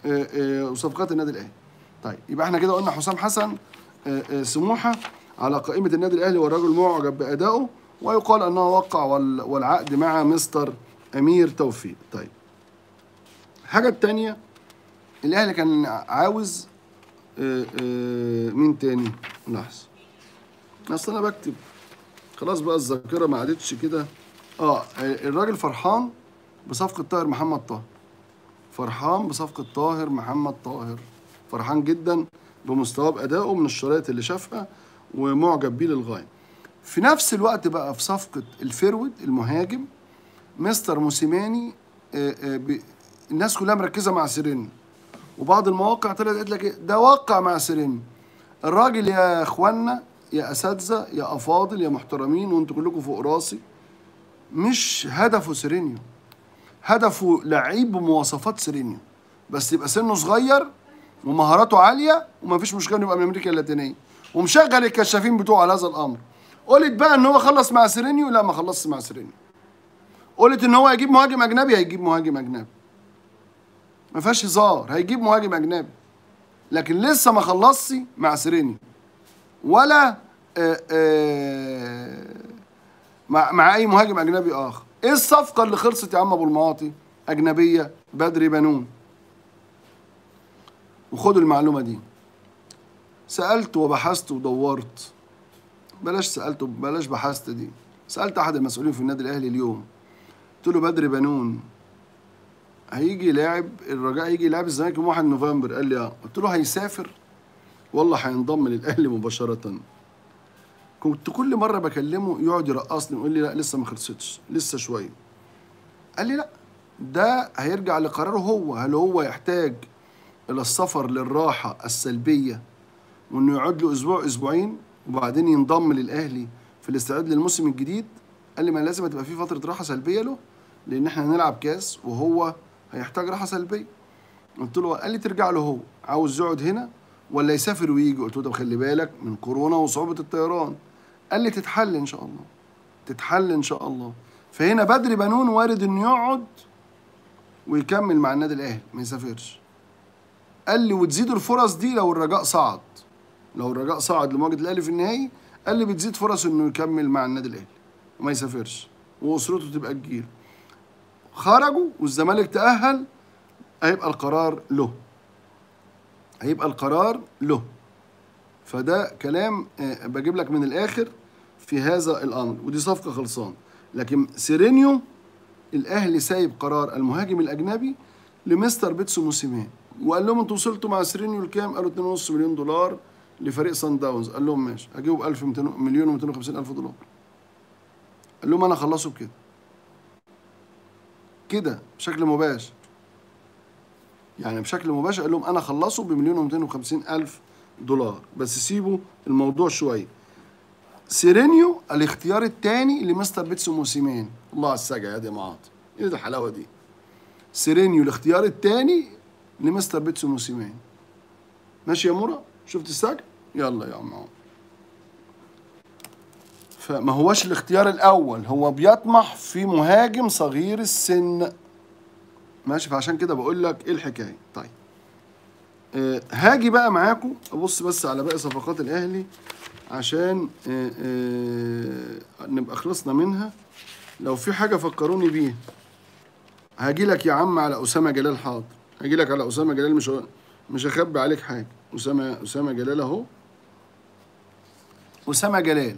آه، آه، وصفقات النادي الاهلي طيب يبقى احنا كده قلنا حسام حسن آه، آه، سموحه على قائمه النادي الاهلي والراجل معجب بادائه ويقال انه وقع وال- والعقد مع مستر امير توفيق طيب الحاجه الثانيه الاهلي كان عاوز آه، آه، مين تاني لحظه اصل انا بكتب خلاص بقى الذاكره ما عادتش كده اه الراجل فرحان بصفقه طاهر محمد طاهر فرحان بصفقه طاهر محمد طاهر فرحان جدا بمستواه بادائه من الشرايط اللي شافها ومعجب بيه للغايه في نفس الوقت بقى في صفقه الفيرود المهاجم مستر موسيماني آه، آه، ب- الناس كلها مركزه مع سيرين وبعض المواقع طلعت قالت لك إيه؟ ده وقع مع سيرين الراجل يا اخوانا يا اساتذه يا افاضل يا محترمين وانتوا كلكم فوق راسي مش هدفه سيرينيو هدفه لعيب بمواصفات سيرينيو بس يبقى سنه صغير ومهاراته عاليه ومفيش مشكله انه يبقى من امريكا اللاتينيه ومشغل الكشافين بتوعه على هذا الامر قلت بقى ان هو خلص مع سيرينيو لا ما خلصش مع سيرينيو قلت ان هو هيجيب مهاجم اجنبي هيجيب مهاجم اجنبي ما فيهاش هزار هيجيب مهاجم اجنبي لكن لسه ما خلصش مع سيرينيو ولا آه، آه، مع مع اي مهاجم اجنبي اخر ايه الصفقه اللي خلصت يا عم ابو المعاطي اجنبيه بدري بنون وخدوا المعلومه دي سالت وبحثت ودورت بلاش سالت بلاش بحثت دي سالت احد المسؤولين في النادي الاهلي اليوم قلت له بدري بنون هيجي لاعب الرجاء هيجي يلعب الزمالك يوم 1 نوفمبر قال لي اه قلت له هيسافر والله هينضم للاهلي مباشره كنت كل مره بكلمه يقعد يرقصني ويقول لي لا لسه ما خلصتش لسه شويه قال لي لا ده هيرجع لقراره هو هل هو يحتاج الى السفر للراحه السلبيه وانه يقعد له اسبوع اسبوعين وبعدين ينضم للاهلي في الاستعداد للموسم الجديد قال لي ما لازم تبقى في فتره راحه سلبيه له لان احنا هنلعب كاس وهو هيحتاج راحه سلبيه قلت له قال لي ترجع له هو عاوز يقعد هنا ولا يسافر ويجي قلت له طب خلي بالك من كورونا وصعوبه الطيران قال لي تتحل ان شاء الله تتحل ان شاء الله فهنا بدري بنون وارد انه يقعد ويكمل مع النادي الاهلي ما يسافرش قال لي وتزيد الفرص دي لو الرجاء صعد لو الرجاء صعد لمواجهه الاهلي في النهائي قال لي بتزيد فرص انه يكمل مع النادي الاهلي وما يسافرش واسرته تبقى تجيله خرجوا والزمالك تاهل هيبقى القرار له هيبقى القرار له فده كلام آه، بجيب لك من الاخر في هذا الامر ودي صفقه خلصان لكن سيرينيو الاهلي سايب قرار المهاجم الاجنبي لمستر بيتسو موسيماني وقال لهم انتوا وصلتوا مع سيرينيو لكام؟ قالوا 2.5 مليون دولار لفريق سان داونز قال لهم ماشي هجيبه ب 1000 مليون و250 الف دولار قال لهم انا اخلصه بكده كده بشكل مباشر يعني بشكل مباشر قال لهم انا اخلصه بمليون و250 الف دولار بس سيبوا الموضوع شويه سيرينيو الاختيار الثاني لمستر بيتسو موسيمان الله على السجع يا دي معاطي ايه ده الحلاوه دي سيرينيو الاختيار الثاني لمستر بيتسو موسيمان ماشي يا مرة شفت السجع يلا يا عم عمر. فما هوش الاختيار الاول هو بيطمح في مهاجم صغير السن ماشي فعشان كده بقول لك ايه الحكايه طيب آه هاجي بقى معاكم ابص بس على باقي صفقات الاهلي عشان آه آه نبقى خلصنا منها لو في حاجه فكروني بيها هاجي لك يا عم على اسامه جلال حاضر هاجي لك على اسامه جلال مش مش هخبي عليك حاجه اسامه اسامه جلال اهو اسامه جلال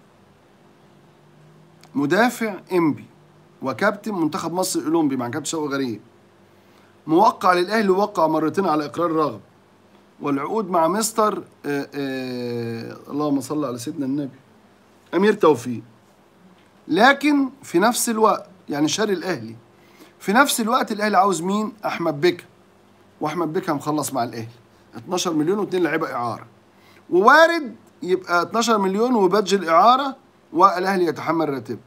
مدافع انبي وكابتن منتخب مصر الاولمبي مع كابتن شوقي غريب موقع للاهلي ووقع مرتين على اقرار رغب والعقود مع مستر آآ آآ اللهم صل على سيدنا النبي امير توفيق لكن في نفس الوقت يعني شاري الاهلي في نفس الوقت الاهلي عاوز مين احمد بكا واحمد بكا مخلص مع الاهلي 12 مليون واثنين لعيبه اعاره ووارد يبقى 12 مليون وبادج الاعاره والاهلي يتحمل راتبه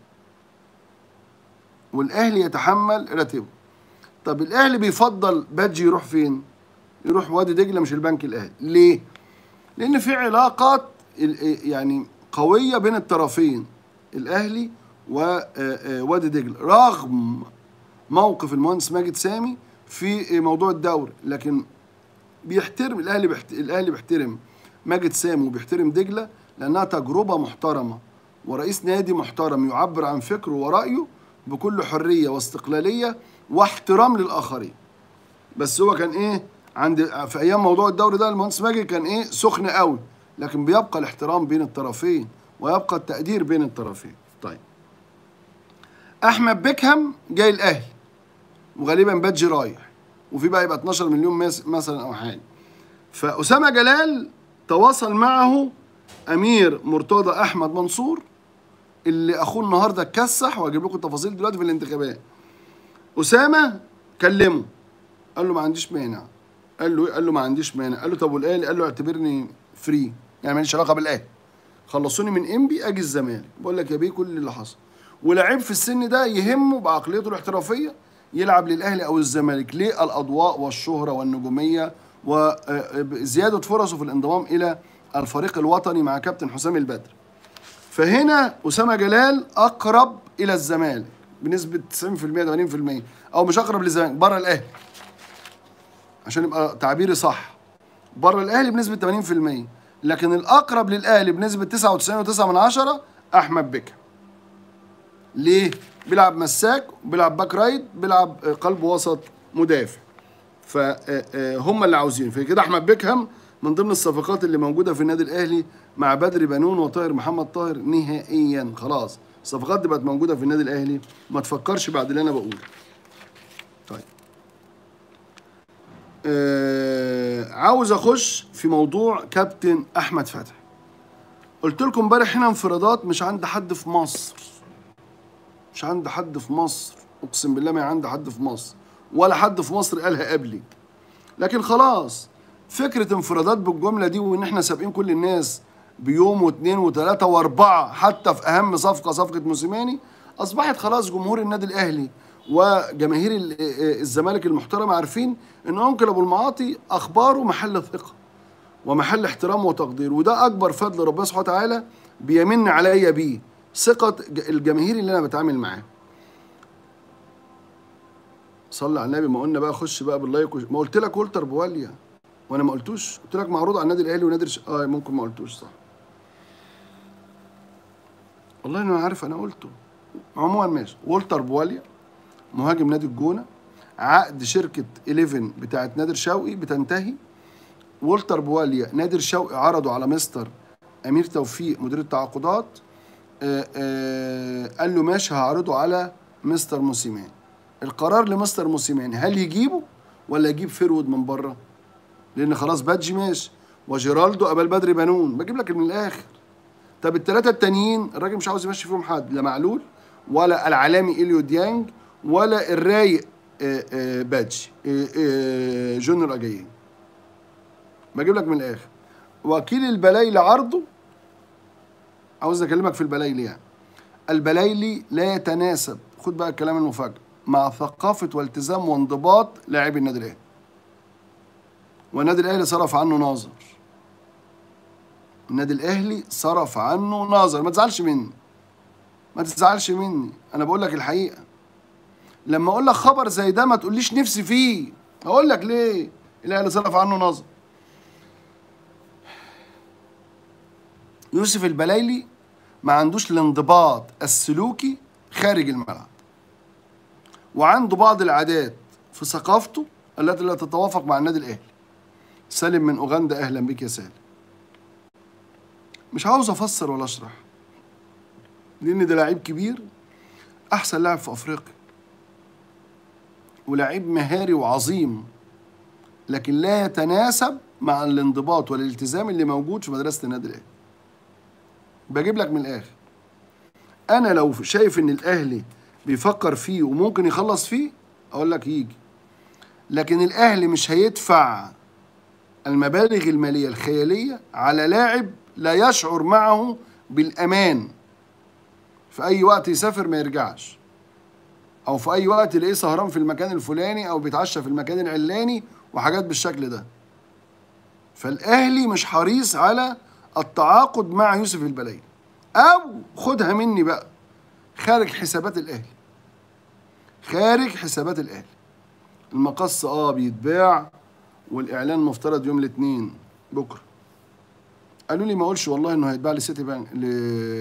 والاهلي يتحمل راتبه طب الاهلي بيفضل بادجي يروح فين يروح وادي دجله مش البنك الاهلي ليه لان في علاقات يعني قويه بين الطرفين الاهلي ووادي دجله رغم موقف المهندس ماجد سامي في موضوع الدوري لكن بيحترم الاهلي بيحت... الاهلي بيحترم ماجد سامي وبيحترم دجله لانها تجربه محترمه ورئيس نادي محترم يعبر عن فكره ورايه بكل حريه واستقلاليه واحترام للاخرين بس هو كان ايه عند في ايام موضوع الدوري ده المهندس ماجد كان ايه سخن قوي لكن بيبقى الاحترام بين الطرفين ويبقى التقدير بين الطرفين طيب احمد بيكهام جاي الاهلي وغالبا بادجي رايح وفي بقى يبقى 12 مليون مس- مثلا او حاجه فاسامه جلال تواصل معه امير مرتضى احمد منصور اللي اخوه النهارده اتكسح وهجيب لكم التفاصيل دلوقتي في الانتخابات اسامه كلمه قال له ما عنديش مانع قال له ايه قال له ما عنديش مانع قال له طب والاهلي قال له اعتبرني فري يعني ماليش علاقه بالاهلي خلصوني من انبي اجي الزمالك بقول لك يا بيه كل اللي حصل ولاعيب في السن ده يهمه بعقليته الاحترافيه يلعب للاهلي او الزمالك ليه الاضواء والشهره والنجوميه وزياده فرصه في الانضمام الى الفريق الوطني مع كابتن حسام البدر فهنا اسامه جلال اقرب الى الزمالك بنسبه 90% 80% او مش اقرب للزمالك بره الاهلي عشان يبقى تعبيري صح بره الاهلي بنسبه 80% لكن الاقرب للاهلي بنسبه 99.9 من عشرة احمد بكر ليه بيلعب مساك بيلعب باك رايت بيلعب آه، قلب وسط مدافع فهم اللي عاوزين فكده احمد بيكهام من ضمن الصفقات اللي موجوده في النادي الاهلي مع بدر بنون وطاهر محمد طاهر نهائيا خلاص الصفقات دي بقت موجوده في النادي الاهلي ما تفكرش بعد اللي انا بقوله طيب آه عاوز اخش في موضوع كابتن احمد فتحي قلت لكم امبارح هنا انفرادات مش عند حد في مصر مش عند حد في مصر اقسم بالله ما عند حد في مصر ولا حد في مصر قالها قبلي لكن خلاص فكرة انفرادات بالجملة دي وان احنا سابقين كل الناس بيوم واثنين وثلاثة واربعة حتى في اهم صفقة صفقة موسيماني اصبحت خلاص جمهور النادي الاهلي وجماهير ال- الزمالك المحترمة عارفين ان انكل ابو المعاطي اخباره محل ثقة ومحل احترام وتقدير وده اكبر فضل ربنا سبحانه وتعالى بيمن عليا بيه ثقة ج- الجماهير اللي انا بتعامل معاه صلي على النبي ما قلنا بقى خش بقى باللايك وش... ما قلت لك ولتر بواليا وانا ما قلتوش قلت لك معروض على النادي الاهلي ونادي الش... اه ممكن ما قلتوش صح والله انا عارف انا قلته عموما ماشي ولتر بواليا مهاجم نادي الجونه عقد شركه 11 بتاعت نادر شوقي بتنتهي ولتر بواليا نادر شوقي عرضه على مستر امير توفيق مدير التعاقدات آه، آه، قال له ماشي هعرضه على مستر موسيمان القرار لمستر موسيمان هل يجيبه ولا يجيب فيرود من بره لان خلاص بادجي ماشي وجيرالدو قبل بدري بنون بجيب لك من الاخر طب الثلاثه التانيين الراجل مش عاوز يمشي فيهم حد لا معلول ولا العالمي اليو ديانج ولا الرايق آه، آه، بادجي آه، آه، جونيور اجايين بجيب لك من الاخر وكيل البلايلي عرضه عاوز اكلمك في البلايلي يعني البلايلي لا يتناسب خد بقى الكلام المفاجئ مع ثقافة والتزام وانضباط لاعبي النادي الاهلي والنادي الاهلي صرف عنه ناظر النادي الاهلي صرف عنه ناظر ما تزعلش مني ما تزعلش مني انا بقول لك الحقيقة لما اقول لك خبر زي ده ما تقوليش نفسي فيه اقول لك ليه الاهلي صرف عنه ناظر يوسف البلايلي ما عندوش الانضباط السلوكي خارج الملعب وعنده بعض العادات في ثقافته التي لا تتوافق مع النادي الاهلي سالم من اوغندا اهلا بك يا سالم مش عاوز افسر ولا اشرح لان ده لعيب كبير احسن لاعب في افريقيا ولاعيب مهاري وعظيم لكن لا يتناسب مع الانضباط والالتزام اللي موجود في مدرسه النادي الاهلي بجيب لك من الاخر انا لو شايف ان الاهلي بيفكر فيه وممكن يخلص فيه اقول لك يجي لكن الاهلي مش هيدفع المبالغ الماليه الخياليه على لاعب لا يشعر معه بالامان في اي وقت يسافر ما يرجعش او في اي وقت يلاقيه سهران في المكان الفلاني او بيتعشى في المكان العلاني وحاجات بالشكل ده فالاهلي مش حريص على التعاقد مع يوسف البلايلي او خدها مني بقى خارج حسابات الاهلي خارج حسابات الاهلي المقص اه بيتباع والاعلان مفترض يوم الاثنين بكره قالوا لي ما اقولش والله انه هيتباع لسيتي بانك ل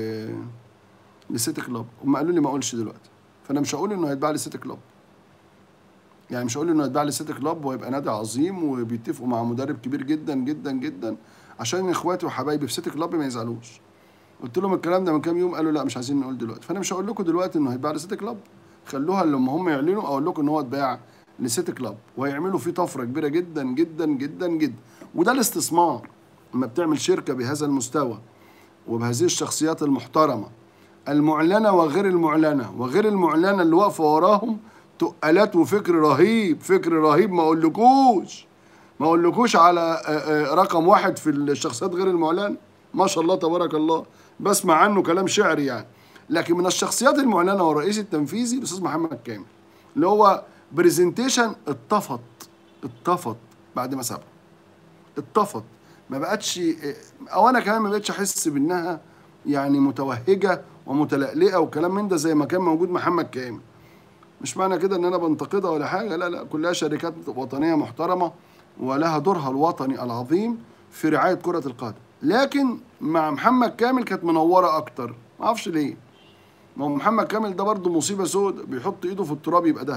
لسيتي كلاب هم قالوا لي ما اقولش دلوقتي فانا مش هقول انه هيتباع لسيتي كلاب يعني مش هقول انه هيتباع لسيتي كلاب وهيبقى نادي عظيم وبيتفقوا مع مدرب كبير جدا جدا جدا عشان اخواتي وحبايبي في سيتي كلاب ما يزعلوش قلت لهم الكلام ده من كام يوم قالوا لا مش عايزين نقول دلوقتي فانا مش هقول لكم دلوقتي انه هيتباع لسيتي كلاب خلوها لما هم يعلنوا اقول لكم ان هو اتباع لسيتي كلاب وهيعملوا فيه طفره كبيره جدا جدا جدا جدا وده الاستثمار لما بتعمل شركه بهذا المستوى وبهذه الشخصيات المحترمه المعلنه وغير المعلنه وغير المعلنه اللي واقفه وراهم تقالات وفكر رهيب فكر رهيب ما اقولكوش ما اقولكوش على آه، آه، رقم واحد في الشخصيات غير المعلنه ما شاء الله تبارك الله بسمع عنه كلام شعري يعني لكن من الشخصيات المعلنه والرئيس التنفيذي الاستاذ محمد كامل اللي هو برزنتيشن اتطفت اتطفت بعد ما سابه اتطفت ما بقتش او انا كمان ما بقتش احس بانها يعني متوهجه ومتلألئه وكلام من ده زي ما كان موجود محمد كامل مش معنى كده ان انا بنتقدها ولا حاجه لا لا كلها شركات وطنيه محترمه ولها دورها الوطني العظيم في رعايه كره القدم لكن مع محمد كامل كانت منوره اكتر ما اعرفش ليه ما هو محمد كامل ده برضه مصيبه سود بيحط ايده في التراب يبقى ده